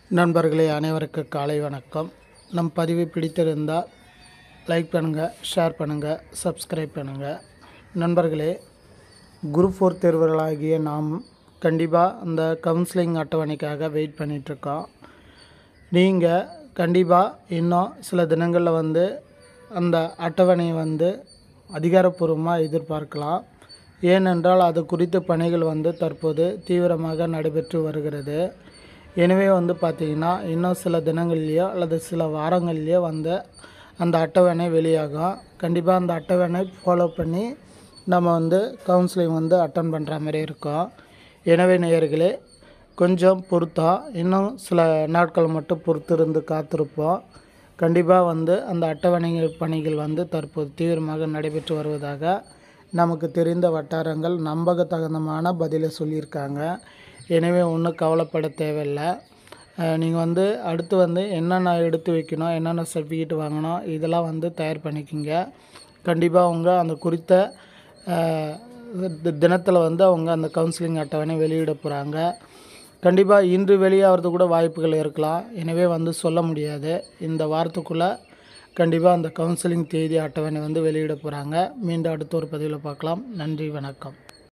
நண்பர்களே அனைவருக்கு காலை வணக்கம் நம் பதிவு பிடித்திருந்தால் லைக் பண்ணுங்கள் ஷேர் பண்ணுங்கள் சப்ஸ்கிரைப் பண்ணுங்கள் நண்பர்களே குரூப் ஃபோர் தேர்வுகளாகிய நாம் கண்டிப்பாக அந்த கவுன்சிலிங் அட்டவணைக்காக வெயிட் பண்ணிகிட்ருக்கோம் நீங்கள் கண்டிப்பாக இன்னும் சில தினங்களில் வந்து அந்த அட்டவணை வந்து அதிகாரப்பூர்வமாக எதிர்பார்க்கலாம் ஏனென்றால் அது குறித்த பணிகள் வந்து தற்போது தீவிரமாக நடைபெற்று வருகிறது எனவே வந்து பார்த்திங்கன்னா இன்னும் சில தினங்கள்லேயோ அல்லது சில வாரங்கள்லேயோ வந்து அந்த அட்டவணை வெளியாகும் கண்டிப்பாக அந்த அட்டவணை ஃபாலோ பண்ணி நம்ம வந்து கவுன்சிலிங் வந்து அட்டன் பண்ணுற மாதிரி இருக்கும் எனவே நேயர்களே கொஞ்சம் பொறுத்தா இன்னும் சில நாட்கள் மட்டும் பொறுத்திருந்து காத்திருப்போம் கண்டிப்பாக வந்து அந்த அட்டவணை பணிகள் வந்து தற்போது தீவிரமாக நடைபெற்று வருவதாக நமக்கு தெரிந்த வட்டாரங்கள் நம்பகத்தகுந்தமான பதிலை சொல்லியிருக்காங்க எனவே ஒன்றும் கவலைப்பட தேவையில்லை நீங்கள் வந்து அடுத்து வந்து என்னென்ன எடுத்து வைக்கணும் என்னென்ன சர்டிஃபிகேட் வாங்கணும் இதெல்லாம் வந்து தயார் பண்ணிக்கோங்க கண்டிப்பாக அவங்க அந்த குறித்த தினத்தில் வந்து அவங்க அந்த கவுன்சிலிங் அட்டவணை வெளியிட போகிறாங்க கண்டிப்பாக இன்று வெளியாகிறது கூட வாய்ப்புகள் இருக்கலாம் எனவே வந்து சொல்ல முடியாது இந்த வாரத்துக்குள்ளே கண்டிப்பாக அந்த கவுன்சிலிங் தேதி அட்டவணை வந்து வெளியிட போகிறாங்க மீண்டும் அடுத்த ஒரு பதிவில் பார்க்கலாம் நன்றி வணக்கம்